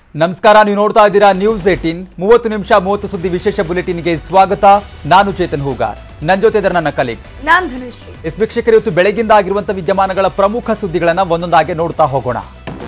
ನಮಸ್ಕಾರ ನೀವು ನೋಡ್ತಾ ಇದ್ದೀರಾ ನ್ಯೂಸ್ ಏಟೀನ್ ಮೂವತ್ತು ನಿಮಿಷ ಮೂವತ್ತು ಸುದ್ದಿ ವಿಶೇಷ ಬುಲೆಟಿನ್ಗೆ ಸ್ವಾಗತ ನಾನು ಚೇತನ್ ಹೂಗಾರ್ ನನ್ನ ಜೊತೆ ಇದ್ದಾರೆ ನನ್ನ ಕಲೀಗ್ ನಾನ್ ಧನುಶ್ರೀ ಎಸ್ ವೀಕ್ಷಕರು ಇವತ್ತು ಬೆಳಗಿಂದ ಆಗಿರುವಂತಹ ವಿದ್ಯಮಾನಗಳ ಪ್ರಮುಖ ಸುದ್ದಿಗಳನ್ನ ಒಂದೊಂದಾಗಿ ನೋಡ್ತಾ ಹೋಗೋಣ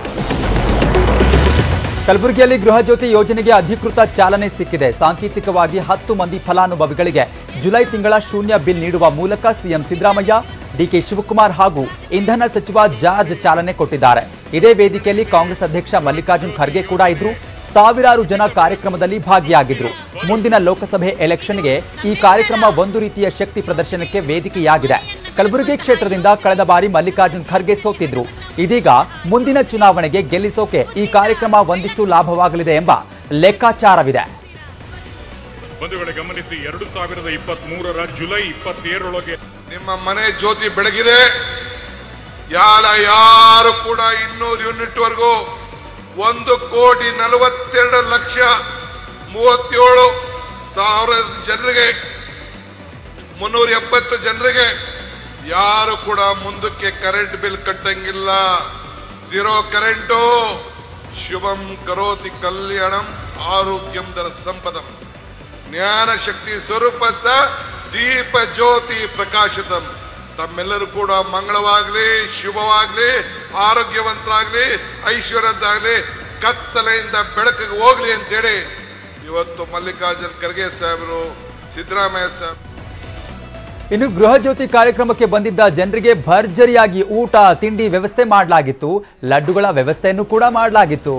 ಕಲಬುರಗಿಯಲ್ಲಿ ಗೃಹ ಜ್ಯೋತಿ ಯೋಜನೆಗೆ ಅಧಿಕೃತ ಚಾಲನೆ ಸಿಕ್ಕಿದೆ ಸಾಂಕೇತಿಕವಾಗಿ ಹತ್ತು ಮಂದಿ ಫಲಾನುಭವಿಗಳಿಗೆ ಜುಲೈ ತಿಂಗಳ ಶೂನ್ಯ ಬಿಲ್ ನೀಡುವ ಮೂಲಕ ಸಿಎಂ ಸಿದ್ದರಾಮಯ್ಯ ಡಿಕೆ ಶಿವಕುಮಾರ್ ಹಾಗೂ ಇಂಧನ ಸಚಿವ ಜಾರ್ಜ್ ಚಾಲನೆ ಕೊಟ್ಟಿದ್ದಾರೆ ಇದೇ ವೇದಿಕೆಯಲ್ಲಿ ಕಾಂಗ್ರೆಸ್ ಅಧ್ಯಕ್ಷ ಮಲ್ಲಿಕಾರ್ಜುನ್ ಖರ್ಗೆ ಕೂಡ ಇದ್ರು ಸಾವಿರಾರು ಜನ ಕಾರ್ಯಕ್ರಮದಲ್ಲಿ ಭಾಗಿಯಾಗಿದ್ರು ಮುಂದಿನ ಲೋಕಸಭೆ ಎಲೆಕ್ಷನ್ಗೆ ಈ ಕಾರ್ಯಕ್ರಮ ಒಂದು ರೀತಿಯ ಶಕ್ತಿ ಪ್ರದರ್ಶನಕ್ಕೆ ವೇದಿಕೆಯಾಗಿದೆ ಕಲಬುರಗಿ ಕ್ಷೇತ್ರದಿಂದ ಕಳೆದ ಬಾರಿ ಮಲ್ಲಿಕಾರ್ಜುನ್ ಖರ್ಗೆ ಸೋತಿದ್ರು ಇದೀಗ ಮುಂದಿನ ಚುನಾವಣೆಗೆ ಗೆಲ್ಲಿಸೋಕೆ ಈ ಕಾರ್ಯಕ್ರಮ ಒಂದಿಷ್ಟು ಲಾಭವಾಗಲಿದೆ ಎಂಬ ಲೆಕ್ಕಾಚಾರವಿದೆ ಬಂಧುಗಳೇ ಗಮನಿಸಿ ಎರಡು ಸಾವಿರದ ಇಪ್ಪತ್ತ್ ಮೂರರ ಜುಲೈ ಇಪ್ಪತ್ತೇಳರೊಳಗೆ ನಿಮ್ಮ ಮನೆ ಜ್ಯೋತಿ ಬೆಳಗಿದೆ ಯಾರ ಯಾರು ಕೂಡ ಇನ್ನೂರು ಯೂನಿಟ್ ವರೆಗೂ ಒಂದು ಕೋಟಿ ನಲವತ್ತೆರಡು ಲಕ್ಷ ಮೂವತ್ತೇಳು ಸಾವಿರ ಜನರಿಗೆ ಮುನ್ನೂರ ಎಪ್ಪತ್ತು ಜನರಿಗೆ ಯಾರು ಕೂಡ ಮುಂದಕ್ಕೆ ಕರೆಂಟ್ ಬಿಲ್ ಕಟ್ಟಂಗಿಲ್ಲ ಝೀರೋ ಕರೆಂಟು ಶುಭಂ ಕರೋತಿ ಕಲ್ಯಾಣಂ ಆರೋಗ್ಯಂ ದರ ಸಂಪದಂ ಜ್ಞಾನ ಶಕ್ತಿ ಸ್ವರೂಪದ ದೀಪ ಜ್ಯೋತಿ ಪ್ರಕಾಶಿತಂ ತಮ್ಮೆಲ್ಲರೂ ಕೂಡ ಮಂಗಳವಾಗ್ಲಿ ಶುಭವಾಗ್ಲಿ ಆರೋಗ್ಯವಂತರಾಗ್ಲಿ ಐಶ್ವರ್ಯದ್ದಾಗ್ಲಿ ಕತ್ತಲೆಯಿಂದ ಬೆಳಕಿಗೆ ಹೋಗ್ಲಿ ಅಂತೇಳಿ ಇವತ್ತು ಮಲ್ಲಿಕಾರ್ಜುನ್ ಖರ್ಗೆ ಸಾಹೇಬರು ಸಿದ್ದರಾಮಯ್ಯ ಸಾಹೇಬ್ ಇನ್ನು ಗೃಹ ಜ್ಯೋತಿ ಕಾರ್ಯಕ್ರಮಕ್ಕೆ ಬಂದಿದ್ದ ಜನರಿಗೆ ಭರ್ಜರಿಯಾಗಿ ಊಟ ತಿಂಡಿ ವ್ಯವಸ್ಥೆ ಮಾಡಲಾಗಿತ್ತು ಲಡ್ಡುಗಳ ವ್ಯವಸ್ಥೆಯನ್ನು ಕೂಡ ಮಾಡಲಾಗಿತ್ತು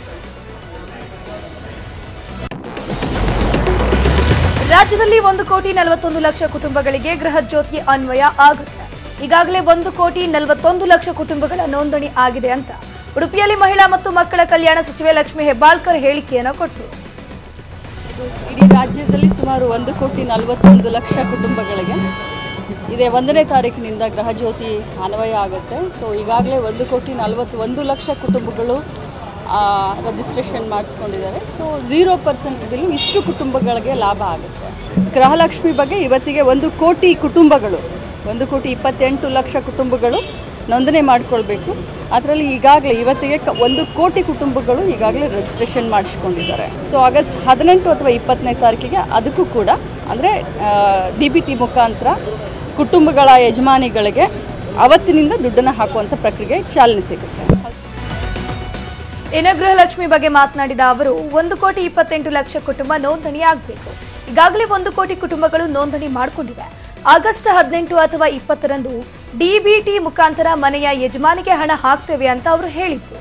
ರಾಜ್ಯದಲ್ಲಿ ಒಂದು ಕೋಟಿ ನಲವತ್ತೊಂದು ಲಕ್ಷ ಕುಟುಂಬಗಳಿಗೆ ಗೃಹ ಜ್ಯೋತಿ ಅನ್ವಯ ಆಗುತ್ತೆ ಈಗಾಗಲೇ ಒಂದು ಕೋಟಿ ನಲವತ್ತೊಂದು ಲಕ್ಷ ಕುಟುಂಬಗಳ ನೋಂದಣಿ ಆಗಿದೆ ಅಂತ ಉಡುಪಿಯಲ್ಲಿ ಮಹಿಳಾ ಮತ್ತು ಮಕ್ಕಳ ಕಲ್ಯಾಣ ಸಚಿವೆ ಲಕ್ಷ್ಮಿ ಹೆಬ್ಬಾಳ್ಕರ್ ಹೇಳಿಕೆಯನ್ನು ಕೊಟ್ಟರು ಇಡೀ ರಾಜ್ಯದಲ್ಲಿ ಸುಮಾರು ಒಂದು ಕೋಟಿ ನಲವತ್ತೊಂದು ಲಕ್ಷ ಕುಟುಂಬಗಳಿಗೆ ಇದೇ ಒಂದನೇ ತಾರೀಕಿನಿಂದ ಗೃಹ ಜ್ಯೋತಿ ಅನ್ವಯ ಆಗುತ್ತೆ ಸೊ ಈಗಾಗಲೇ ಒಂದು ಕೋಟಿ ನಲವತ್ತೊಂದು ಲಕ್ಷ ಕುಟುಂಬಗಳು ರಿಜಿಸ್ಟ್ರೇಷನ್ ಮಾಡಿಸ್ಕೊಂಡಿದ್ದಾರೆ ಸೊ ಝೀರೋ ಪರ್ಸೆಂಟ್ ಬಿಲ್ಲು ಇಷ್ಟು ಕುಟುಂಬಗಳಿಗೆ ಲಾಭ ಆಗುತ್ತೆ ಗೃಹಲಕ್ಷ್ಮಿ ಬಗ್ಗೆ ಇವತ್ತಿಗೆ ಒಂದು ಕೋಟಿ ಕುಟುಂಬಗಳು ಒಂದು ಕೋಟಿ ಇಪ್ಪತ್ತೆಂಟು ಲಕ್ಷ ಕುಟುಂಬಗಳು ನೋಂದಣಿ ಮಾಡಿಕೊಳ್ಬೇಕು ಅದರಲ್ಲಿ ಈಗಾಗಲೇ ಇವತ್ತಿಗೆ ಕ- ಒಂದು ಕೋಟಿ ಕುಟುಂಬಗಳು ಈಗಾಗಲೇ ರಿಜಿಸ್ಟ್ರೇಷನ್ ಮಾಡಿಸ್ಕೊಂಡಿದ್ದಾರೆ ಸೊ ಆಗಸ್ಟ್ ಹದಿನೆಂಟು ಅಥವಾ ಇಪ್ಪತ್ತನೇ ತಾರೀಕಿಗೆ ಅದಕ್ಕೂ ಕೂಡ ಅಂದರೆ ಡಿ ಬಿ ಟಿ ಮುಖಾಂತರ ಕುಟುಂಬಗಳ ಯಜಮಾನಿಗಳಿಗೆ ಅವತ್ತಿನಿಂದ ದುಡ್ಡನ್ನು ಹಾಕುವಂಥ ಪ್ರಕ್ರಿಯೆ ಚಾಲನೆ ಸಿಗುತ್ತೆ ಇನ್ನು ಗೃಹಲಕ್ಷ್ಮಿ ಬಗ್ಗೆ ಮಾತನಾಡಿದ ಅವರು ಒಂದು ಕೋಟಿ ಇಪ್ಪತ್ತೆಂಟು ಲಕ್ಷ ಕುಟುಂಬ ನೋಂದಣಿ ಆಗಬೇಕು ಈಗಾಗಲೇ ಒಂದು ಕೋಟಿ ಕುಟುಂಬಗಳು ನೋಂದಣಿ ಮಾಡಿಕೊಂಡಿವೆ ಆಗಸ್ಟ್ ಹದಿನೆಂಟು ಅಥವಾ ಇಪ್ಪತ್ತರಂದು ಡಿಬಿಟಿ ಮುಖಾಂತರ ಮನೆಯ ಯಜಮಾನಿಗೆ ಹಣ ಹಾಕ್ತೇವೆ ಅಂತ ಅವರು ಹೇಳಿದ್ರು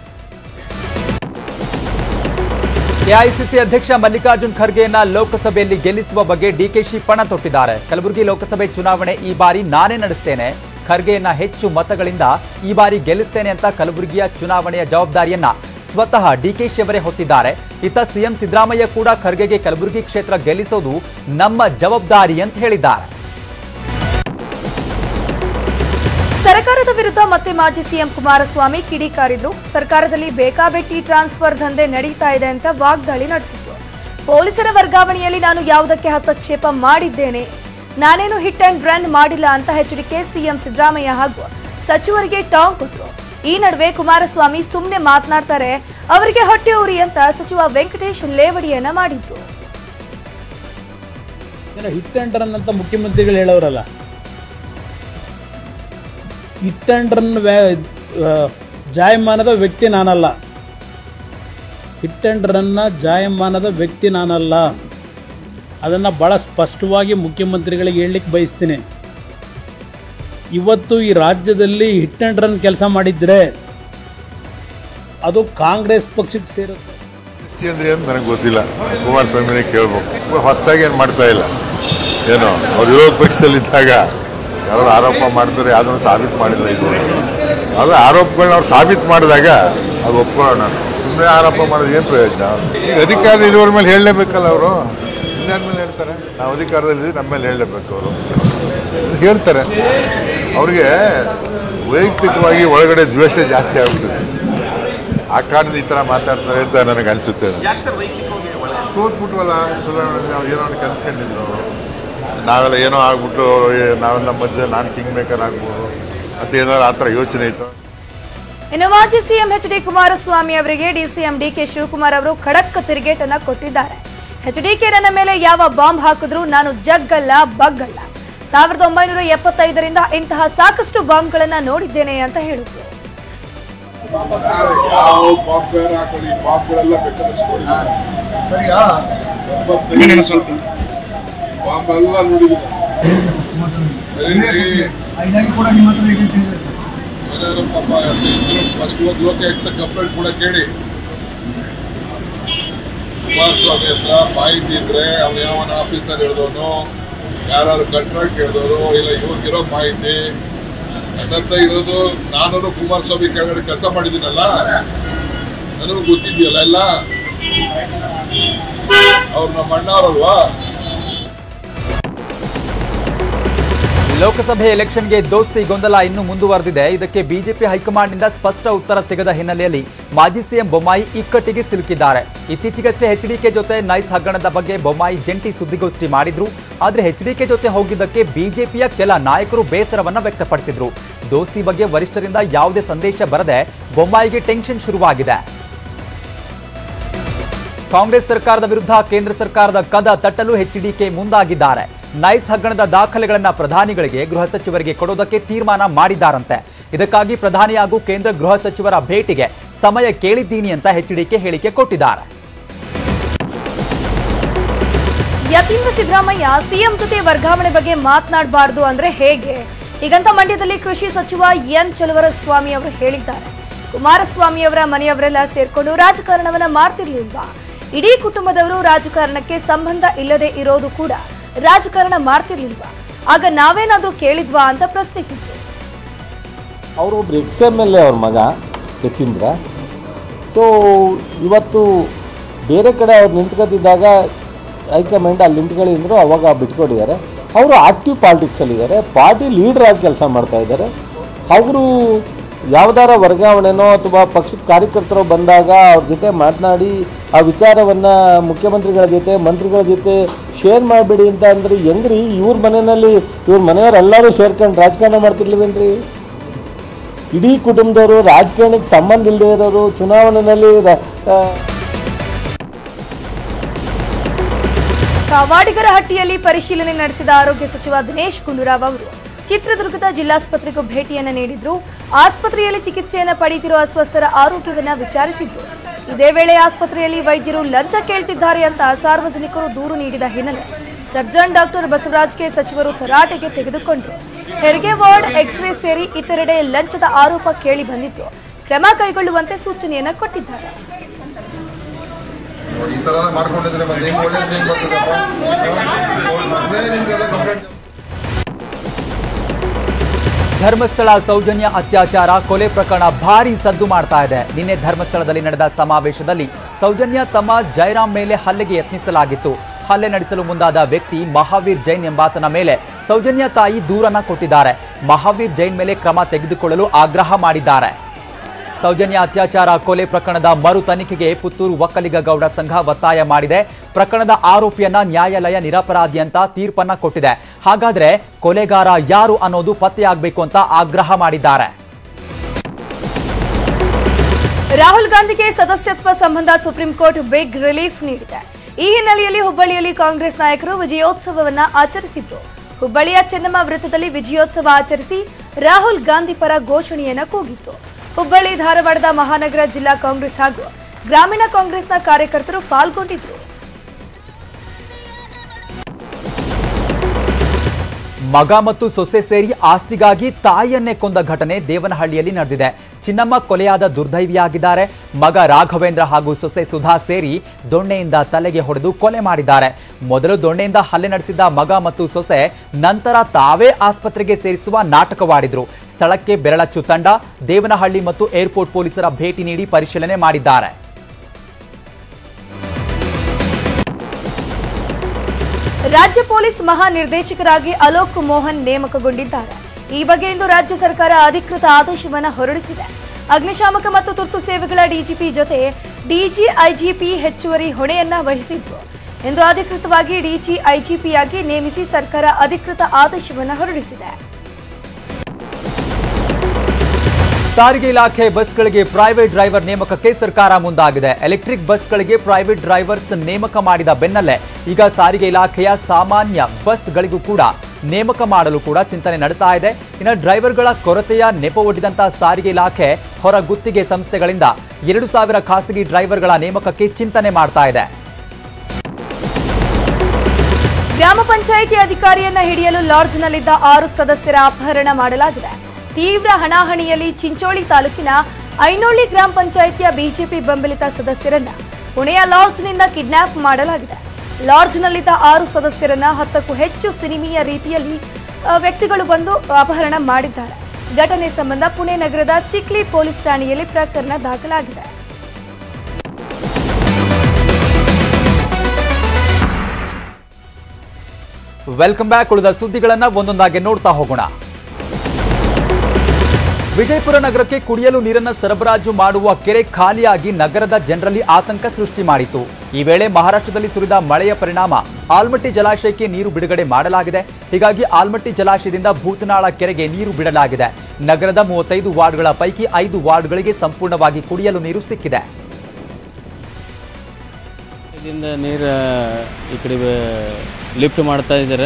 ಎಐಸಿಸಿ ಅಧ್ಯಕ್ಷ ಮಲ್ಲಿಕಾರ್ಜುನ್ ಖರ್ಗೆಯನ್ನ ಲೋಕಸಭೆಯಲ್ಲಿ ಗೆಲ್ಲಿಸುವ ಬಗ್ಗೆ ಡಿಕೆಶಿ ಪಣ ತೊಟ್ಟಿದ್ದಾರೆ ಕಲಬುರಗಿ ಲೋಕಸಭೆ ಚುನಾವಣೆ ಈ ಬಾರಿ ನಾನೇ ನಡೆಸ್ತೇನೆ ಖರ್ಗೆಯನ್ನ ಹೆಚ್ಚು ಮತಗಳಿಂದ ಈ ಬಾರಿ ಗೆಲ್ಲಿಸ್ತೇನೆ ಅಂತ ಕಲಬುರಗಿಯ ಚುನಾವಣೆಯ ಜವಾಬ್ದಾರಿಯನ್ನ ಸ್ವತಃ ಡಿಕೆಶಿ ಅವರೇ ಹೊತ್ತಿದ್ದಾರೆ ಇತ್ತ ಸಿಎಂ ಸಿದ್ದರಾಮಯ್ಯ ಕೂಡ ಖರ್ಗೆಗೆ ಕಲಬುರಗಿ ಕ್ಷೇತ್ರ ಗೆಲ್ಲಿಸೋದು ನಮ್ಮ ಜವಾಬ್ದಾರಿ ಅಂತ ಹೇಳಿದ್ದಾರೆ ಸರ್ಕಾರದ ವಿರುದ್ಧ ಮತ್ತೆ ಮಾಜಿ ಸಿಎಂ ಕುಮಾರಸ್ವಾಮಿ ಕಿಡಿಕಾರಿದ್ರು ಸರ್ಕಾರದಲ್ಲಿ ಬೇಕಾಬೆಟ್ಟಿ ಟ್ರಾನ್ಸ್ಫರ್ ದಂಧೆ ನಡೀತಾ ಇದೆ ಅಂತ ವಾಗ್ದಾಳಿ ನಡೆಸಿದ್ರು ಪೊಲೀಸರ ವರ್ಗಾವಣೆಯಲ್ಲಿ ನಾನು ಯಾವುದಕ್ಕೆ ಹಸ್ತಕ್ಷೇಪ ಮಾಡಿದ್ದೇನೆ ನಾನೇನು ಹಿಟ್ ಅಂಡ್ ರನ್ ಮಾಡಿಲ್ಲ ಅಂತ ಎಚ್ಚರಿಕೆ ಸಿಎಂ ಸಿದ್ದರಾಮಯ್ಯ ಹಾಗೂ ಸಚಿವರಿಗೆ ಟಾಂಗ್ ಕೊಟ್ರು ಈ ನಡುವೆ ಕುಮಾರಸ್ವಾಮಿ ಸುಮ್ಮನೆ ಮಾತನಾಡ್ತಾರೆ ಅವರಿಗೆ ಹೊಟ್ಟೆ ಉರಿ ಅಂತ ಸಚಿವ ವೆಂಕಟೇಶ್ ಲೇವಡಿಯನ್ನ ಮಾಡಿದ್ರು ಏನೋ ಹಿಟ್ ಆ್ಯಂಡ್ ರನ್ ಅಂತ ಮುಖ್ಯಮಂತ್ರಿಗಳು ಹೇಳೋರಲ್ಲ ಹಿಟ್ ಆ್ಯಂಡ್ ರನ್ ವ್ಯಾ ಆ, ಜಾಯಮಾನದ ವ್ಯಕ್ತಿ ನಾನಲ್ಲ ಹಿಟ್ ಆ್ಯಂಡ್ ರನ್ನ ಜಾಯಮಾನದ ವ್ಯಕ್ತಿ ನಾನಲ್ಲ ಅದನ್ನು ಭಾಳ ಸ್ಪಷ್ಟವಾಗಿ ಮುಖ್ಯಮಂತ್ರಿಗಳಿಗೆ ಹೇಳಲಿಕ್ಕೆ ಬಯಸ್ತೀನಿ ಇವತ್ತು ಈ ರಾಜ್ಯದಲ್ಲಿ ಹಿಟ್ ಆ್ಯಂಡ್ ರನ್ ಕೆಲಸ ಮಾಡಿದರೆ ಅದು ಕಾಂಗ್ರೆಸ್ ಪಕ್ಷಕ್ಕೆ ಸೇರುತ್ತೆ ಎಷ್ಟಿ ಅಂದ್ರೆ ಏನು ನನಗೆ ಗೊತ್ತಿಲ್ಲ ಕುಮಾರಸ್ವಾಮಿನೇ ಕೇಳ್ಬೇಕು ಹೊಸದಾಗಿ ಏನು ಮಾಡ್ತಾ ಇಲ್ಲ ಏನು ಅವ್ರು ವಿರೋಧ ಪಕ್ಷದಲ್ಲಿದ್ದಾಗ ಯಾರು ಆರೋಪ ಮಾಡಿದ್ರೆ ಯಾವುದನ್ನು ಸಾಬೀತು ಮಾಡಿಲ್ಲ ಇದು ಅದು ಆರೋಪಗಳನ್ನ ಅವ್ರು ಸಾಬೀತು ಮಾಡಿದಾಗ ಅದು ಒಪ್ಕೊಳ್ಳೋಣ ಸುಮ್ಮನೆ ಆರೋಪ ಮಾಡೋದು ಏನು ಪ್ರಯೋಜನ ಈಗ ಅಧಿಕಾರ ಇರೋರ ಮೇಲೆ ಹೇಳಲೇಬೇಕಲ್ಲ ಅವರು ಇನ್ಯಾರ ಮೇಲೆ ಹೇಳ್ತಾರೆ ನಾವು ಅಧಿಕಾರದಲ್ಲಿ ನಮ್ಮ ಮೇಲೆ ಹೇಳಲೇಬೇಕು ಅವರು ಹೇಳ್ತಾರೆ ಅವ್ರಿಗೆ ವೈಯಕ್ತಿಕವಾಗಿ ಒಳಗಡೆ ದ್ವೇಷ ಜಾಸ್ತಿ ಆಗ್ಬಿಟ್ಟಿದೆ ಆ ಕಾರಣದ ಈ ಥರ ಮಾತಾಡ್ತಾರೆ ಅಂತ ನನಗೆ ಅನಿಸುತ್ತೆ ಸೋತ್ಬಿಟ್ವಲ್ಲ ಚುನಾವಣೆ ನಾವು ಏನೋ ಒಂದು ಕನ್ಸ್ಕೊಂಡಿದ್ರು ನಾವೆಲ್ಲ ಏನೋ ಆಗ್ಬಿಟ್ಟು ಏ- ನಾವೆಲ್ಲ ಮಧ್ಯೆ ನಾನು ಕಿಂಗ್ ಮೇಕರ್ ಆಗ್ಬೋದು ಅಂತ ಏನಾದ್ರು ಆ ಥರ ಯೋಚನೆ ಇತ್ತು ಇನ್ನು ಮಾಜಿ ಸಿಎಂ ಎಚ್ ಡಿ ಕುಮಾರಸ್ವಾಮಿ ಅವರಿಗೆ ಡಿಸಿಎಂ ಡಿಕೆ ಶಿವಕುಮಾರ್ ಅವರು ಖಡಕ್ ತಿರುಗೇಟನ್ನ ಕೊಟ್ಟಿದ್ದಾರೆ ಎಚ್ಡಿಕೆ ನನ್ನ ಮೇಲೆ ಯಾವ ಬಾಂಬ್ ಹಾಕಿದ್ರು ನಾನು ಜಗ್ಗಲ್ಲ ಬಗ್ಗಲ್ಲ ಸಾವಿರದ ಒಂಬೈನೂರ ಎಪ್ಪತ್ತೈದರಿಂದ ಇಂತಹ ಸಾಕಷ್ಟು ಬಾಂಬ್ಗಳನ್ನ ನೋಡಿದ್ದೇನೆ ಅಂತ ಹೇಳಿದ್ರು ಯಾವ ಬಾಂಬ್ ಬೇರೆ ಹಾಕೊಳ್ಳಿ ಬಾಂಬ್ಗಳೆಲ್ಲ ಬೇಕಾದಷ್ಟು ನೋಡಿದ್ದೀನಿ ಬಾಂಬ್ ಎಲ್ಲ ನೋಡಿದ್ದೀನಿ ಸರಿ ಏನಾದ್ರು ಪಾಪ ಫಸ್ಟ್ ಹೋಗಿ ಲೋಕಾಯುಕ್ತ ಕಂಪ್ಲೇಂಟ್ ಕೂಡ ಕೇಳಿ ಕುಮಾರಸ್ವಾಮಿ ಹತ್ರ ಮಾಹಿತಿ ಇದ್ರೆ ಅವ್ನು ಯಾವನ ಆಫೀಸರ್ ಹಿಡ್ದವನು ಯಾರು ಕಾಂಟ್ರಾಕ್ಟ್ ಹಿಡ್ದವರು ಇಲ್ಲ ಇವ್ರಿಗಿರೋ ಮಾಹಿತಿ ನನ್ನ ಹತ್ರ ಇರೋದು ನಾನು ಕುಮಾರಸ್ವಾಮಿ ಕೆಳಗಡೆ ಕೆಲಸ ಮಾಡಿದ್ದೀನಲ್ಲ ನನಗೂ ಗೊತ್ತಿದೆಯಲ್ಲ ಎಲ್ಲ ಅವ್ರು ನಮ್ಮ ಅಣ್ಣವ್ರಲ್ವಾ ಲೋಕಸಭೆ ಎಲೆಕ್ಷನ್ಗೆ ದೋಸ್ತಿ ಗೊಂದಲ ಇನ್ನೂ ಮುಂದುವರೆದಿದೆ ಇದಕ್ಕೆ ಬಿಜೆಪಿ ಹೈಕಮಾಂಡ್ನಿಂದ ಸ್ಪಷ್ಟ ಉತ್ತರ ಸಿಗದ ಹಿನ್ನೆಲೆಯಲ್ಲಿ ಮಾಜಿ ಸಿಎಂ ಬೊಮ್ಮಾಯಿ ಇಕ್ಕಟ್ಟಿಗೆ ಸಿಲುಕಿದ್ದಾರೆ ಇತ್ತೀಚೆಗಷ್ಟೇ ಎಚ್ಡಿಕೆ ಜೊತೆ ನೈಸ್ ಹಗರಣದ ಬಗ್ಗೆ ಬೊಮ್ಮಾಯಿ ಜಂಟಿ ಸುದ್ದಿಗೋಷ್ಠಿ ಮಾಡಿದ್ರು ಆದರೆ ಎಚ್ಡಿಕೆ ಜೊತೆ ಹೋಗಿದ್ದಕ್ಕೆ ಬಿಜೆಪಿಯ ಕೆಲ ನಾಯಕರು ಬೇಸರವನ್ನ ವ್ಯಕ್ತಪಡಿಸಿದ್ರು ದೋಸ್ತಿ ಬಗ್ಗೆ ವರಿಷ್ಠರಿಂದ ಯಾವುದೇ ಸಂದೇಶ ಬರದೆ ಬೊಮ್ಮಾಯಿಗೆ ಟೆನ್ಷನ್ ಶುರುವಾಗಿದೆ ಕಾಂಗ್ರೆಸ್ ಸರ್ಕಾರದ ವಿರುದ್ಧ ಕೇಂದ್ರ ಸರ್ಕಾರದ ಕದ ತಟ್ಟಲು ಎಚ್ಡಿಕೆ ಮುಂದಾಗಿದ್ದಾರೆ ನೈಸ್ ಹಗರಣದ ದಾಖಲೆಗಳನ್ನ ಪ್ರಧಾನಿಗಳಿಗೆ ಗೃಹ ಸಚಿವರಿಗೆ ಕೊಡೋದಕ್ಕೆ ತೀರ್ಮಾನ ಮಾಡಿದ್ದಾರಂತೆ ಇದಕ್ಕಾಗಿ ಪ್ರಧಾನಿ ಹಾಗೂ ಕೇಂದ್ರ ಗೃಹ ಸಚಿವರ ಭೇಟಿಗೆ ಸಮಯ ಕೇಳಿದ್ದೀನಿ ಅಂತ ಎಚ್ಡಿಕೆ ಹೇಳಿಕೆ ಕೊಟ್ಟಿದ್ದಾರೆ ಯತೀಂದ್ರ ಸಿದ್ದರಾಮಯ್ಯ ಸಿಎಂ ಜೊತೆ ವರ್ಗಾವಣೆ ಬಗ್ಗೆ ಮಾತನಾಡಬಾರದು ಅಂದ್ರೆ ಹೇಗೆ ಹೀಗಂತ ಮಂಡ್ಯದಲ್ಲಿ ಕೃಷಿ ಸಚಿವ ಎನ್ ಚಲುವರಸ್ವಾಮಿ ಅವರು ಹೇಳಿದ್ದಾರೆ ಕುಮಾರಸ್ವಾಮಿ ಅವರ ಮನೆಯವರೆಲ್ಲ ಸೇರ್ಕೊಂಡು ರಾಜಕಾರಣವನ್ನ ಮಾಡ್ತಿರ್ಲಿಲ್ವಾ ಇಡೀ ಕುಟುಂಬದವರು ರಾಜಕಾರಣಕ್ಕೆ ಸಂಬಂಧ ಇಲ್ಲದೆ ಇರೋದು ಕೂಡ ರಾಜಕಾರಣ ಮಾಡ್ತಿರ್ಲಿಲ್ವಾ ಆಗ ನಾವೇನಾದ್ರೂ ಕೇಳಿದ್ವಾ ಅಂತ ಪ್ರಶ್ನಿಸಿದ್ರು ಅವರು ಒಬ್ರು ಎಕ್ಸ್ ಎಮ್ ಎಲ್ ಎ ಅವ್ರ ಮಗ ಯತೀಂದ್ರ ಸೊ ಇವತ್ತು ಬೇರೆ ಕಡೆ ಅವ್ರು ನಿಂತ್ಕೊತಿದ್ದಾಗ ಹೈಕಮಾಂಡ್ ಅಲ್ಲಿ ನಿಂತ್ಕೊಳ್ಳಿ ಅಂದರು ಅವಾಗ ಬಿಟ್ಕೊಟ್ಟಿದ್ದಾರೆ ಅವರು ಆಕ್ಟಿವ್ ಪಾಲಿಟಿಕ್ಸಲ್ಲಿದ್ದಾರೆ ಪಾರ್ಟಿ ಲೀಡರ್ ಆಗಿ ಕೆಲಸ ಮಾಡ್ತಾ ಇದ್ದಾರೆ ಅವರು ಯಾವ್ದಾರ ವರ್ಗಾವಣೆನೋ ಅಥವಾ ಪಕ್ಷದ ಕಾರ್ಯಕರ್ತರು ಬಂದಾಗ ಅವ್ರ ಜೊತೆ ಮಾತನಾಡಿ ಆ ವಿಚಾರವನ್ನು ಮುಖ್ಯಮಂತ್ರಿಗಳ ಜೊತೆ ಮಂತ್ರಿಗಳ ಜೊತೆ ಶೇರ್ ಮಾಡಬೇಡಿ ಅಂತ ಅಂದ್ರೆ ಹೆಂಗ್ರಿ ಇವ್ರ ಮನೆಯಲ್ಲಿ ಇವ್ರ ಮನೆಯವರೆಲ್ಲರೂ ಸೇರ್ಕೊಂಡು ರಾಜಕಾರಣ ಮಾಡ್ತಿರ್ಲಿವೇನ್ರಿ ಇಡೀ ಕುಟುಂಬದವರು ರಾಜಕಾರಣಕ್ಕೆ ಸಂಬಂಧ ಇಲ್ಲದೆ ಇರೋರು ಚುನಾವಣೆಯಲ್ಲಿ ರ- ಆ, ಕಾವಾಡಿಗರ ಹಟ್ಟಿಯಲ್ಲಿ ಪರಿಶೀಲನೆ ನಡೆಸಿದ ಆರೋಗ್ಯ ಸಚಿವ ದಿನೇಶ್ ಗುಂಡೂರಾವ್ ಅವರು ಚಿತ್ರದುರ್ಗದ ಜಿಲ್ಲಾಸ್ಪತ್ರೆಗೂ ಭೇಟಿಯನ್ನ ನೀಡಿದ್ರು ಆಸ್ಪತ್ರೆಯಲ್ಲಿ ಚಿಕಿತ್ಸೆಯನ್ನ ಪಡೆಯುತ್ತಿರುವ ಅಸ್ವಸ್ಥರ ಆರೋಗ್ಯವನ್ನ ವಿಚಾರಿಸಿದ್ರು ಇದೇ ವೇಳೆ ಆಸ್ಪತ್ರೆಯಲ್ಲಿ ವೈದ್ಯರು ಲಂಚ ಕೇಳ್ತಿದ್ದಾರೆ ಅಂತ ಸಾರ್ವಜನಿಕರು ದೂರು ನೀಡಿದ ಹಿನ್ನೆಲೆ ಸರ್ಜನ್ ಡಾಕ್ಟರ್ ಬಸವರಾಜ್ಗೆ ಸಚಿವರು ತರಾಟೆಗೆ ತೆಗೆದುಕೊಂಡ್ರು ಹೆರಿಗೆ ವಾರ್ಡ್ ಎಕ್ಸ್ರೇ ಸೇರಿ ಇತರೆಡೆ ಲಂಚದ ಆರೋಪ ಕೇಳಿ ಬಂದಿತ್ತು ಕ್ರಮ ಕೈಗೊಳ್ಳುವಂತೆ ಸೂಚನೆಯನ್ನ ಕೊಟ್ಟಿದ್ದಾರೆ ನೋಡಿ ಈ ತರ ಎಲ್ಲ ಮಾಡ್ಕೊಂಡಿದ್ರೆ ಮತ್ತೆ ಹೆಂಗ್ ಒಳ್ಳೆ ಹೆಂಗ್ ಬರ್ತದಪ್ಪ ಮೊದಲೇ ನಿಮ್ದೆಲ್ಲ ಕಂಪ್ಲೇಂಟ್ ಧರ್ಮಸ್ಥಳ ಸೌಜನ್ಯ ಅತ್ಯಾಚಾರ ಕೊಲೆ ಪ್ರಕರಣ ಭಾರಿ ಸದ್ದು ಮಾಡ್ತಾ ಇದೆ ನಿನ್ನೆ ಧರ್ಮಸ್ಥಳದಲ್ಲಿ ನಡೆದ ಸಮಾವೇಶದಲ್ಲಿ ಸೌಜನ್ಯ ತಮ್ಮ ಜಯರಾಮ್ ಮೇಲೆ ಹಲ್ಲೆಗೆ ಯತ್ನಿಸಲಾಗಿತ್ತು ಹಲ್ಲೆ ನಡೆಸಲು ಮುಂದಾದ ವ್ಯಕ್ತಿ ಮಹಾವೀರ್ ಜೈನ್ ಎಂಬಾತನ ಮೇಲೆ ಸೌಜನ್ಯ ತಾಯಿ ದೂರನ್ನ ಕೊಟ್ಟಿದ್ದಾರೆ ಮಹಾವೀರ್ ಜೈನ್ ಮೇಲೆ ಕ್ರಮ ತೆಗೆದುಕೊಳ್ಳಲು ಆಗ್ರಹ ಮಾಡಿದ್ದಾರೆ ಸೌಜನ್ಯ ಅತ್ಯಾಚಾರ ಕೊಲೆ ಪ್ರಕರಣದ ಮರು ತನಿಖೆಗೆ ಪುತ್ತೂರು ಒಕ್ಕಲಿಗ ಗೌಡ ಸಂಘ ಒತ್ತಾಯ ಮಾಡಿದೆ ಪ್ರಕರಣದ ಆರೋಪಿಯನ್ನ ನ್ಯಾಯಾಲಯ ನಿರಪರಾಧಿ ಅಂತ ತೀರ್ಪನ್ನ ಕೊಟ್ಟಿದೆ ಹಾಗಾದ್ರೆ ಕೊಲೆಗಾರ ಯಾರು ಅನ್ನೋದು ಪತ್ತೆಯಾಗಬೇಕು ಅಂತ ಆಗ್ರಹ ಮಾಡಿದ್ದಾರೆ ರಾಹುಲ್ ಗಾಂಧಿಗೆ ಸದಸ್ಯತ್ವ ಸಂಬಂಧ ಸುಪ್ರೀಂ ಕೋರ್ಟ್ ಬಿಗ್ ರಿಲೀಫ್ ನೀಡಿದೆ ಈ ಹಿನ್ನೆಲೆಯಲ್ಲಿ ಹುಬ್ಬಳ್ಳಿಯಲ್ಲಿ ಕಾಂಗ್ರೆಸ್ ನಾಯಕರು ವಿಜಯೋತ್ಸವವನ್ನ ಆಚರಿಸಿದ್ರು ಹುಬ್ಬಳ್ಳಿಯ ಚೆನ್ನಮ್ಮ ವೃತ್ತದಲ್ಲಿ ವಿಜಯೋತ್ಸವ ಆಚರಿಸಿ ರಾಹುಲ್ ಗಾಂಧಿ ಪರ ಘೋಷಣೆಯನ್ನ ಕೂಗಿದ್ರು ಹುಬ್ಬಳ್ಳಿ ಧಾರವಾಡದ ಮಹಾನಗರ ಜಿಲ್ಲಾ ಕಾಂಗ್ರೆಸ್ ಹಾಗೂ ಗ್ರಾಮೀಣ ಕಾಂಗ್ರೆಸ್ನ ಕಾರ್ಯಕರ್ತರು ಪಾಲ್ಗೊಂಡಿದ್ರು ಮಗ ಮತ್ತು ಸೊಸೆ ಸೇರಿ ಆಸ್ತಿಗಾಗಿ ತಾಯಿಯನ್ನೇ ಕೊಂದ ಘಟನೆ ದೇವನಹಳ್ಳಿಯಲ್ಲಿ ನಡೆದಿದೆ ಚಿನ್ನಮ್ಮ ಕೊಲೆಯಾದ ದುರ್ದೈವಿಯಾಗಿದ್ದಾರೆ ಮಗ ರಾಘವೇಂದ್ರ ಹಾಗೂ ಸೊಸೆ ಸುಧಾ ಸೇರಿ ದೊಣ್ಣೆಯಿಂದ ತಲೆಗೆ ಹೊಡೆದು ಕೊಲೆ ಮಾಡಿದ್ದಾರೆ ಮೊದಲು ದೊಣ್ಣೆಯಿಂದ ಹಲ್ಲೆ ನಡೆಸಿದ್ದ ಮಗ ಮತ್ತು ಸೊಸೆ ನಂತರ ತಾವೇ ಆಸ್ಪತ್ರೆಗೆ ಸೇರಿಸುವ ನಾಟಕವಾಡಿದ್ರು ಸ್ಥಳಕ್ಕೆ ಬೆರಳಚ್ಚು ತಂಡ ದೇವನಹಳ್ಳಿ ಮತ್ತು ಏರ್ಪೋರ್ಟ್ ಪೊಲೀಸರ ಭೇಟಿ ನೀಡಿ ಪರಿಶೀಲನೆ ಮಾಡಿದ್ದಾರೆ ರಾಜ್ಯ ಪೊಲೀಸ್ ಮಹಾನಿರ್ದೇಶಕರಾಗಿ ಅಲೋಕ್ ಮೋಹನ್ ನೇಮಕಗೊಂಡಿದ್ದಾರೆ ಈ ಬಗ್ಗೆ ಇಂದು ರಾಜ್ಯ ಸರ್ಕಾರ ಅಧಿಕೃತ ಆದೇಶವನ್ನು ಹೊರಡಿಸಿದೆ ಅಗ್ನಿಶಾಮಕ ಮತ್ತು ತುರ್ತು ಸೇವೆಗಳ ಡಿಜಿಪಿ ಜೊತೆ ಡಿಜಿ ಐಜಿಪಿ ಹೆಚ್ಚುವರಿ ಹೊಣೆಯನ್ನ ವಹಿಸಿದ್ರು ಎಂದು ಅಧಿಕೃತವಾಗಿ ಡಿಜಿ ಐಜಿಪಿಯಾಗಿ ನೇಮಿಸಿ ಸರ್ಕಾರ ಅಧಿಕೃತ ಆದೇಶವನ್ನು ಹೊರಡಿಸಿದೆ ಸಾರಿಗೆ ಇಲಾಖೆ ಬಸ್ಗಳಿಗೆ ಪ್ರೈವೇಟ್ ಡ್ರೈವರ್ ನೇಮಕಕ್ಕೆ ಸರ್ಕಾರ ಮುಂದಾಗಿದೆ ಎಲೆಕ್ಟ್ರಿಕ್ ಬಸ್ಗಳಿಗೆ ಪ್ರೈವೇಟ್ ಡ್ರೈವರ್ಸ್ ನೇಮಕ ಮಾಡಿದ ಬೆನ್ನಲ್ಲೇ ಈಗ ಸಾರಿಗೆ ಇಲಾಖೆಯ ಸಾಮಾನ್ಯ ಬಸ್ಗಳಿಗೂ ಕೂಡ ನೇಮಕ ಮಾಡಲು ಕೂಡ ಚಿಂತನೆ ನಡೀತಾ ಇದೆ ಇನ್ನು ಡ್ರೈವರ್ಗಳ ಕೊರತೆಯ ನೆಪ ಒಡ್ಡಿದಂತಹ ಸಾರಿಗೆ ಇಲಾಖೆ ಹೊರ ಗುತ್ತಿಗೆ ಸಂಸ್ಥೆಗಳಿಂದ ಎರಡು ಸಾವಿರ ಖಾಸಗಿ ಡ್ರೈವರ್ಗಳ ನೇಮಕಕ್ಕೆ ಚಿಂತನೆ ಮಾಡ್ತಾ ಇದೆ ಗ್ರಾಮ ಪಂಚಾಯಿತಿ ಅಧಿಕಾರಿಯನ್ನ ಹಿಡಿಯಲು ಲಾಡ್ಜ್ನಲ್ಲಿದ್ದ ಆರು ಸದಸ್ಯರ ಅಪಹರಣ ಮಾಡಲಾಗಿದೆ ತೀವ್ರ ಹಣಾಹಣಿಯಲ್ಲಿ ಚಿಂಚೋಳಿ ತಾಲೂಕಿನ ಐನೋಳಿ ಗ್ರಾಮ ಪಂಚಾಯಿತಿಯ ಬಿಜೆಪಿ ಬೆಂಬಲಿತ ಸದಸ್ಯರನ್ನ ಪುಣೆಯ ಲಾಡ್ಜ್ನಿಂದ ಕಿಡ್ನಾಪ್ ಮಾಡಲಾಗಿದೆ ಲಾಡ್ಜ್ನಲ್ಲಿದ್ದ ಆರು ಸದಸ್ಯರನ್ನ ಹತ್ತಕ್ಕೂ ಹೆಚ್ಚು ಸಿನಿಮೀಯ ರೀತಿಯಲ್ಲಿ ಆ, ವ್ಯಕ್ತಿಗಳು ಬಂದು ಅಪಹರಣ ಮಾಡಿದ್ದಾರೆ ಘಟನೆ ಸಂಬಂಧ ಪುಣೆ ನಗರದ ಚಿಕ್ಲಿ ಪೊಲೀಸ್ ಠಾಣೆಯಲ್ಲಿ ಪ್ರಕರಣ ದಾಖಲಾಗಿದೆ ವೆಲ್ಕಮ್ ಬ್ಯಾಕ್ ಉಳಿದ ಸುದ್ದಿಗಳನ್ನ ಒಂದೊಂದಾಗಿ ನೋಡ್ತಾ ಹೋಗೋಣ ವಿಜಯಪುರ ನಗರಕ್ಕೆ ಕುಡಿಯಲು ನೀರನ್ನು ಸರಬರಾಜು ಮಾಡುವ ಕೆರೆ ಖಾಲಿಯಾಗಿ ನಗರದ ಜನರಲ್ಲಿ ಆತಂಕ ಸೃಷ್ಟಿ ಮಾಡಿತು ಈ ವೇಳೆ ಮಹಾರಾಷ್ಟ್ರದಲ್ಲಿ ಸುರಿದ ಮಳೆಯ ಪರಿಣಾಮ ಆಲ್ಮಟ್ಟಿ ಜಲಾಶಯಕ್ಕೆ ನೀರು ಬಿಡುಗಡೆ ಮಾಡಲಾಗಿದೆ ಹೀಗಾಗಿ ಆಲ್ಮಟ್ಟಿ ಜಲಾಶಯದಿಂದ ಭೂತನಾಳ ಕೆರೆಗೆ ನೀರು ಬಿಡಲಾಗಿದೆ ನಗರದ ಮೂವತ್ತೈದು ವಾರ್ಡ್ಗಳ ಪೈಕಿ ಐದು ವಾರ್ಡ್ಗಳಿಗೆ ಸಂಪೂರ್ಣವಾಗಿ ಕುಡಿಯಲು ನೀರು ಸಿಕ್ಕಿದೆ ಇದರಿಂದ ನೀರು ಈ ಕಡೆ ಲಿಫ್ಟ್ ಮಾಡ್ತಾ ಇದ್ದಾರೆ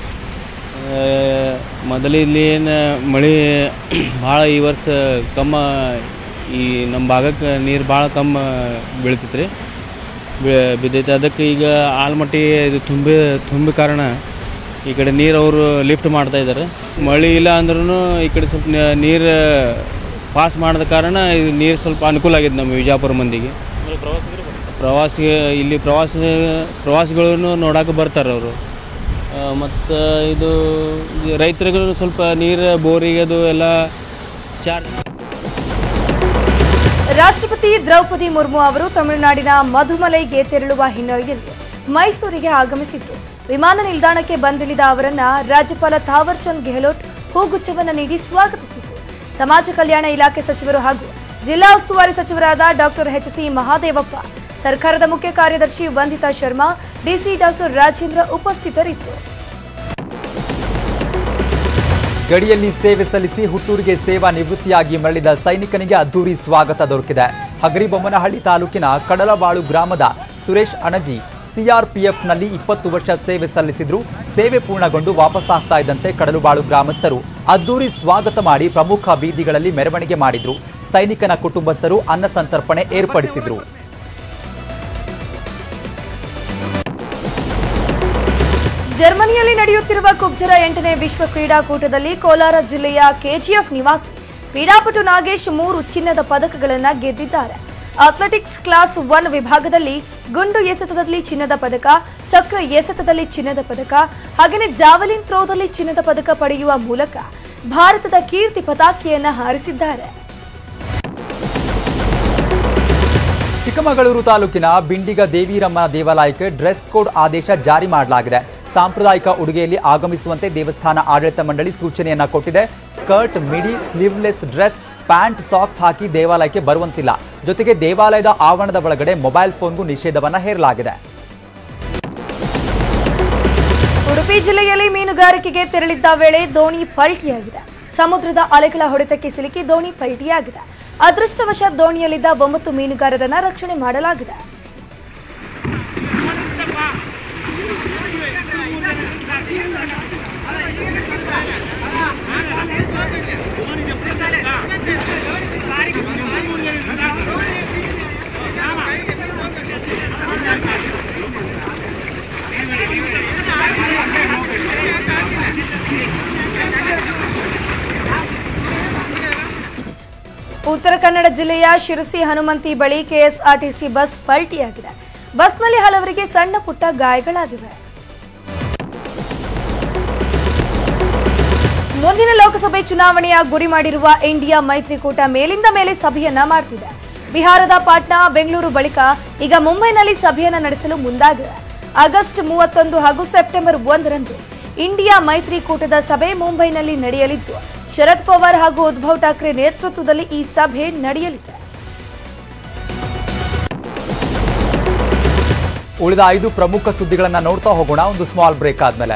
ಮೊದಲು ಇಲ್ಲಿ ಏನು ಮಳೆ ಭಾಳ ಈ ವರ್ಷ ಕಮ್ಮ ಈ ನಮ್ಮ ಭಾಗಕ್ಕೆ ನೀರು ಭಾಳ ಕಮ್ಮ ಬೀಳ್ತಿತ್ತು ರೀ ಬಿದ್ದೈತೆ ಅದಕ್ಕೆ ಈಗ ಆಲ್ಮಟ್ಟಿ ಇದು ತುಂಬಿ ತುಂಬಿ ಕಾರಣ ಈ ಕಡೆ ನೀರು ಅವರು ಲಿಫ್ಟ್ ಮಾಡ್ತಾ ಇದ್ದಾರೆ ಮಳೆ ಇಲ್ಲ ಅಂದ್ರೂ ಈ ಕಡೆ ಸ್ವಲ್ಪ ನ- ನೀರು ಪಾಸ್ ಮಾಡಿದ ಕಾರಣ ಇದು ನೀರು ಸ್ವಲ್ಪ ಅನುಕೂಲ ಆಗಿದೆ ನಮ್ಮ ವಿಜಯಪುರ ಮಂದಿಗೆ ಪ್ರವಾಸಿ ಇಲ್ಲಿ ಪ್ರವಾಸ ಪ್ರವಾಸಿಗಳನ್ನು ನೋಡಕ್ಕೆ ಬರ್ತಾರೆ ಅವರು ಮತ್ತು ಇದು ರೈತರಿಗೂ ಸ್ವಲ್ಪ ನೀರು ಬೋರಿಗೆ ಅದು ಎಲ್ಲ ಚಾರ್ಜ್ ರಾಷ್ಟ್ರಪತಿ ದ್ರೌಪದಿ ಮುರ್ಮು ಅವರು ತಮಿಳುನಾಡಿನ ಮಧುಮಲೈಗೆ ತೆರಳುವ ಹಿನ್ನೆಲೆಯಲ್ಲಿ ಮೈಸೂರಿಗೆ ಆಗಮಿಸಿದ್ರು ವಿಮಾನ ನಿಲ್ದಾಣಕ್ಕೆ ಬಂದಿಳಿದ ಅವರನ್ನ ರಾಜ್ಯಪಾಲ ಥಾವರ್ ಚಂದ್ ಗೆಹ್ಲೋಟ್ ಹೂಗುಚ್ಛವನ್ನ ನೀಡಿ ಸ್ವಾಗತಿಸಿದ್ರು ಸಮಾಜ ಕಲ್ಯಾಣ ಇಲಾಖೆ ಸಚಿವರು ಹಾಗೂ ಜಿಲ್ಲಾ ಉಸ್ತುವಾರಿ ಸಚಿವರಾದ ಡಾಕ್ಟರ್ ಎಚ್ ಸಿ ಮಹಾದೇವಪ್ಪ ಸರ್ಕಾರದ ಮುಖ್ಯ ಕಾರ್ಯದರ್ಶಿ ವಂದಿತಾ ಶರ್ಮಾ ಡಿಸಿ ಡಾಕ್ಟರ್ ರಾಜೇಂದ್ರ ಉಪಸ್ಥಿತರಿದ್ದರು ಗಡಿಯಲ್ಲಿ ಸೇವೆ ಸಲ್ಲಿಸಿ ಹುಟ್ಟೂರಿಗೆ ಸೇವಾ ನಿವೃತ್ತಿಯಾಗಿ ಮರಳಿದ ಸೈನಿಕನಿಗೆ ಅದ್ದೂರಿ ಸ್ವಾಗತ ದೊರಕಿದೆ ಹಗರಿಬೊಮ್ಮನಹಳ್ಳಿ ತಾಲೂಕಿನ ಕಡಲಬಾಳು ಗ್ರಾಮದ ಸುರೇಶ್ ಅಣಜಿ ಸಿಆರ್ಪಿಎಫ್ನಲ್ಲಿ ಇಪ್ಪತ್ತು ವರ್ಷ ಸೇವೆ ಸಲ್ಲಿಸಿದ್ರು ಸೇವೆ ಪೂರ್ಣಗೊಂಡು ವಾಪಸ್ಸಾಗ್ತಾ ಇದ್ದಂತೆ ಕಡಲುಬಾಳು ಗ್ರಾಮಸ್ಥರು ಅದ್ದೂರಿ ಸ್ವಾಗತ ಮಾಡಿ ಪ್ರಮುಖ ಬೀದಿಗಳಲ್ಲಿ ಮೆರವಣಿಗೆ ಮಾಡಿದ್ರು ಸೈನಿಕನ ಕುಟುಂಬಸ್ಥರು ಅನ್ನ ಸಂತರ್ಪಣೆ ಏರ್ಪಡಿಸಿದ್ರು ಜರ್ಮನಿಯಲ್ಲಿ ನಡೆಯುತ್ತಿರುವ ಕುಬ್ಜರ ಎಂಟನೇ ವಿಶ್ವ ಕ್ರೀಡಾಕೂಟದಲ್ಲಿ ಕೋಲಾರ ಜಿಲ್ಲೆಯ ಕೆಜಿಎಫ್ ನಿವಾಸಿ ಕ್ರೀಡಾಪಟು ನಾಗೇಶ್ ಮೂರು ಚಿನ್ನದ ಪದಕಗಳನ್ನ ಗೆದ್ದಿದ್ದಾರೆ ಅಥ್ಲೆಟಿಕ್ಸ್ ಕ್ಲಾಸ್ ಒನ್ ವಿಭಾಗದಲ್ಲಿ ಗುಂಡು ಎಸೆತದಲ್ಲಿ ಚಿನ್ನದ ಪದಕ ಚಕ್ರ ಎಸೆತದಲ್ಲಿ ಚಿನ್ನದ ಪದಕ ಹಾಗೆಯೇ ಜಾವೆಲಿನ್ ಥ್ರೋದಲ್ಲಿ ಚಿನ್ನದ ಪದಕ ಪಡೆಯುವ ಮೂಲಕ ಭಾರತದ ಕೀರ್ತಿ ಪತಾಕೆಯನ್ನ ಹಾರಿಸಿದ್ದಾರೆ ಚಿಕ್ಕಮಗಳೂರು ತಾಲೂಕಿನ ಬಿಂಡಿಗ ದೇವಿರಮ್ಮ ದೇವಾಲಯಕ್ಕೆ ಡ್ರೆಸ್ ಕೋಡ್ ಆದೇಶ ಜಾರಿ ಮಾಡಲಾಗಿದೆ ಸಾಂಪ್ರದಾಯಿಕ ಉಡುಗೆಯಲ್ಲಿ ಆಗಮಿಸುವಂತೆ ದೇವಸ್ಥಾನ ಆಡಳಿತ ಮಂಡಳಿ ಸೂಚನೆಯನ್ನ ಕೊಟ್ಟಿದೆ skirt midi sleeveless dress pant socks ಹಾಕಿ ದೇವಾಲಯಕ್ಕೆ ಬರುವಂತಿಲ್ಲ ಜೊತೆಗೆ ದೇವಾಲಯದ ಆವರಣದ ಒಳಗಡೆ ಮೊಬೈಲ್ ಫೋನ್ಗೂ ನಿಷೇಧವನ್ನ ಹೇರಲಾಗಿದೆ ಉಡುಪಿ ಜಿಲ್ಲೆಯಲ್ಲಿ ಮೀನುಗಾರಿಕೆಗೆ ತೆರಳಿದ್ದ ವೇಳೆ ದೋಣಿ ಪಲ್ಟಿಯಾಗಿದೆ ಸಮುದ್ರದ ಅಲೆಗಳ ಹೊಡೆತಕ್ಕೆ ಸಿಲುಕಿ ದೋಣಿ ಪಲ್ಟಿಯಾಗಿದೆ ಅದೃಷ್ಟವಶಾತ್ ದೋಣಿಯಲ್ಲಿದ್ದ ಒಂಬತ್ತು ಮೀನುಗಾರರನ್ನ ರಕ್ಷಣೆ ಮಾಡಲಾಗಿದೆ ಉತ್ತರ ಕನ್ನಡ ಜಿಲ್ಲೆಯ ಶಿರಸಿ ಹನುಮಂತಿ ಬಳಿ ಕೆಎಸ್ಆರ್ಟಿಸಿ ಬಸ್ ಪಲ್ಟಿಯಾಗಿದೆ ಬಸ್ನಲ್ಲಿ ಹಲವರಿಗೆ ಸಣ್ಣ ಪುಟ್ಟ ಗಾಯಗಳಾಗಿವೆ ಮುಂದಿನ ಲೋಕಸಭೆ ಚುನಾವಣೆಯ ಗುರಿ ಮಾಡಿರುವ ಇಂಡಿಯಾ ಮೈತ್ರಿಕೂಟ ಮೇಲಿಂದ ಮೇಲೆ ಸಭೆಯನ್ನ ಮಾಡ್ತಿದೆ ಬಿಹಾರದ ಪಾಟ್ನಾ ಬೆಂಗಳೂರು ಬಳಿಕ ಈಗ ಮುಂಬೈನಲ್ಲಿ ಸಭೆಯನ್ನ ನಡೆಸಲು ಮುಂದಾಗಿದೆ ಆಗಸ್ಟ್ ಮೂವತ್ತೊಂದು ಹಾಗೂ ಸೆಪ್ಟೆಂಬರ್ ಒಂದರಂದು ಇಂಡಿಯಾ ಮೈತ್ರಿಕೂಟದ ಸಭೆ ಮುಂಬೈನಲ್ಲಿ ನಡೆಯಲಿದ್ದು ಶರದ್ ಪವಾರ್ ಹಾಗೂ ಉದ್ಧವ್ ಠಾಕ್ರೆ ನೇತೃತ್ವದಲ್ಲಿ ಈ ಸಭೆ ನಡೆಯಲಿದೆ ಉಳಿದ ಐದು ಪ್ರಮುಖ ಸುದ್ದಿಗಳನ್ನ ನೋಡ್ತಾ ಹೋಗೋಣ ಒಂದು ಸ್ಮಾಲ್ ಬ್ರೇಕ್ ಆದ್ಮೇಲೆ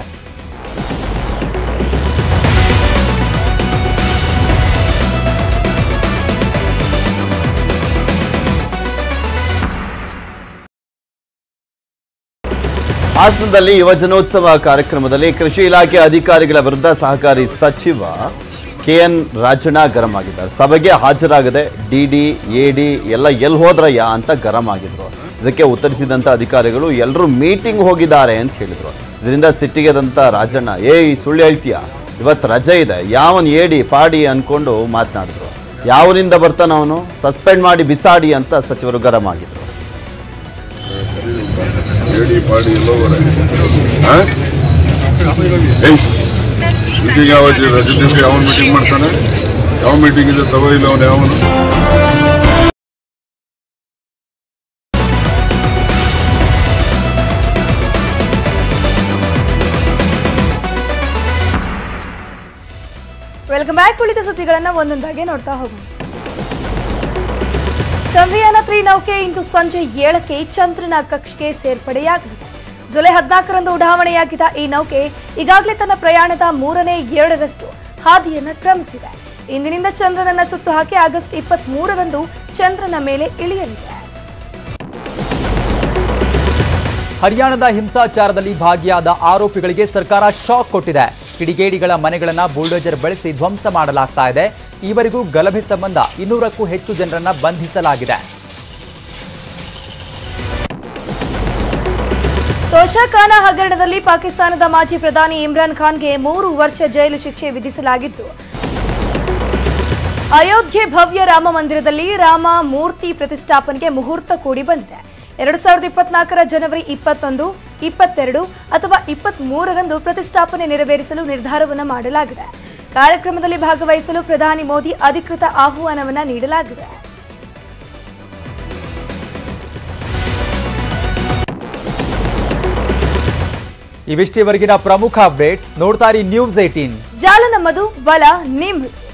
ಹಾಸನದಲ್ಲಿ ಯುವಜನೋತ್ಸವ ಕಾರ್ಯಕ್ರಮದಲ್ಲಿ ಕೃಷಿ ಇಲಾಖೆ ಅಧಿಕಾರಿಗಳ ವಿರುದ್ಧ ಸಹಕಾರಿ ಸಚಿವ ಕೆಎನ್ ರಾಜಣ್ಣ ಗರಂ ಆಗಿದ್ದಾರೆ ಸಭೆಗೆ ಹಾಜರಾಗದೆ ಡಿಡಿ ಎಡಿ ಎಲ್ಲ ಎಲ್ಲಿ ಹೋದ್ರಯ್ಯ ಅಂತ ಗರಂ ಆಗಿದ್ರು ಇದಕ್ಕೆ ಉತ್ತರಿಸಿದಂಥ ಅಧಿಕಾರಿಗಳು ಎಲ್ಲರೂ ಮೀಟಿಂಗ್ ಹೋಗಿದ್ದಾರೆ ಅಂತ ಹೇಳಿದ್ರು ಇದರಿಂದ ಸಿಟ್ಟಿಗೆದಂತ ರಾಜಣ್ಣ ಏಯ್ ಸುಳ್ಳು ಹೇಳ್ತೀಯ ಇವತ್ತು ರಜೆ ಇದೆ ಯಾವನ್ ಏಡಿ ಪಾಡಿ ಅನ್ಕೊಂಡು ಮಾತನಾಡಿದ್ರು ಯಾವನಿಂದ ಬರ್ತಾನ ಅವನು ಸಸ್ಪೆಂಡ್ ಮಾಡಿ ಬಿಸಾಡಿ ಅಂತ ಸಚಿವರು ಗರಂ ಆಗಿದ್ರು ಹೇಳಿ ಪಾಡಿ ಎಲ್ಲೋವರೆ ಮೀಟಿಂಗ್ ಯಾವ ರಜೆ ದಿವಸ ಯಾವ ಮೀಟಿಂಗ್ ಮಾಡ್ತಾನೆ ಯಾವ ಮೀಟಿಂಗ್ ಇದೆ ತಗೋ ಇಲ್ಲ ಅವನು ಯಾವನು ವೆಲ್ಕಮ್ ಬ್ಯಾಕ್ ಉಳಿದ ಸುದ್ದಿಗಳನ್ನ ಒಂದೊಂದಾಗಿ ನೋಡ್ತಾ ಹೋಗೋಣ ಚಂದ್ರಯಾನ ತ್ರೀ ನೌಕೆ ಇಂದು ಸಂಜೆ ಏಳಕ್ಕೆ ಚಂದ್ರನ ಕಕ್ಷೆಗೆ ಸೇರ್ಪಡೆಯಾಗಲಿದೆ ಜುಲೈ ಹದಿನಾಲ್ಕರಂದು ಉಡಾವಣೆಯಾಗಿದ್ದ ಈ ನೌಕೆ ಈಗಾಗಲೇ ತನ್ನ ಪ್ರಯಾಣದ ಮೂರನೇ ಎರಡರಷ್ಟು ಹಾದಿಯನ್ನು ಕ್ರಮಿಸಿದೆ ಇಂದಿನಿಂದ ಚಂದ್ರನನ್ನ ಸುತ್ತು ಹಾಕಿ ಆಗಸ್ಟ್ ಇಪ್ಪತ್ತ್ ಮೂರರಂದು ಚಂದ್ರನ ಮೇಲೆ ಇಳಿಯಲಿದೆ ಹರಿಯಾಣದ ಹಿಂಸಾಚಾರದಲ್ಲಿ ಭಾಗಿಯಾದ ಆರೋಪಿಗಳಿಗೆ ಸರ್ಕಾರ ಶಾಕ್ ಕೊಟ್ಟಿದೆ ಕಿಡಿಗೇಡಿಗಳ ಮನೆಗಳನ್ನ ಬುಲ್ಡೋಜರ್ ಬಳಸಿ ಧ್ವಂಸ ಮಾಡಲಾಗ್ತಾ ಇದೆ ಈವರೆಗೂ ಗಲಭೆ ಸಂಬಂಧ ಇನ್ನೂರಕ್ಕೂ ಹೆಚ್ಚು ಜನರನ್ನ ಬಂಧಿಸಲಾಗಿದೆ ತೋಷಾಖಾನಾ ಹಗರಣದಲ್ಲಿ ಪಾಕಿಸ್ತಾನದ ಮಾಜಿ ಪ್ರಧಾನಿ ಇಮ್ರಾನ್ ಖಾನ್ಗೆ ಮೂರು ವರ್ಷ ಜೈಲು ಶಿಕ್ಷೆ ವಿಧಿಸಲಾಗಿದ್ದು ಅಯೋಧ್ಯೆ ಭವ್ಯ ರಾಮ ಮಂದಿರದಲ್ಲಿ ರಾಮ ಮೂರ್ತಿ ಪ್ರತಿಷ್ಠಾಪನೆಗೆ ಮುಹೂರ್ತ ಕೂಡಿ ಬಂದಿದೆ ಎರಡು ಸಾವಿರದ ಇಪ್ಪತ್ನಾಲ್ಕರ ಜನವರಿ ಇಪ್ಪತ್ತೊಂದು ಇಪ್ಪತ್ತೆರಡು ಅಥವಾ ಇಪ್ಪತ್ತ್ ಮೂರರಂದು ಪ್ರತಿಷ್ಠಾಪನೆ ನೆರವೇರಿಸಲು ನಿರ್ಧಾರವನ್ನು ಮಾಡಲಾಗಿದೆ ಕಾರ್ಯಕ್ರಮದಲ್ಲಿ ಭಾಗವಹಿಸಲು ಪ್ರಧಾನಿ ಮೋದಿ ಅಧಿಕೃತ ಆಹ್ವಾನವನ್ನ ನೀಡಲಾಗಿದೆ ಇವಿಷ್ಟೇವರೆಗಿನ ಪ್ರಮುಖ ಅಪ್ಡೇಟ್ಸ್ ನೋಡ್ತಾ ಇರಿ ನ್ಯೂಸ್ ಏಟೀನ್ ಜಾಲ ನಮ್ಮದು ಬಲ ನಿಮ್ಮದು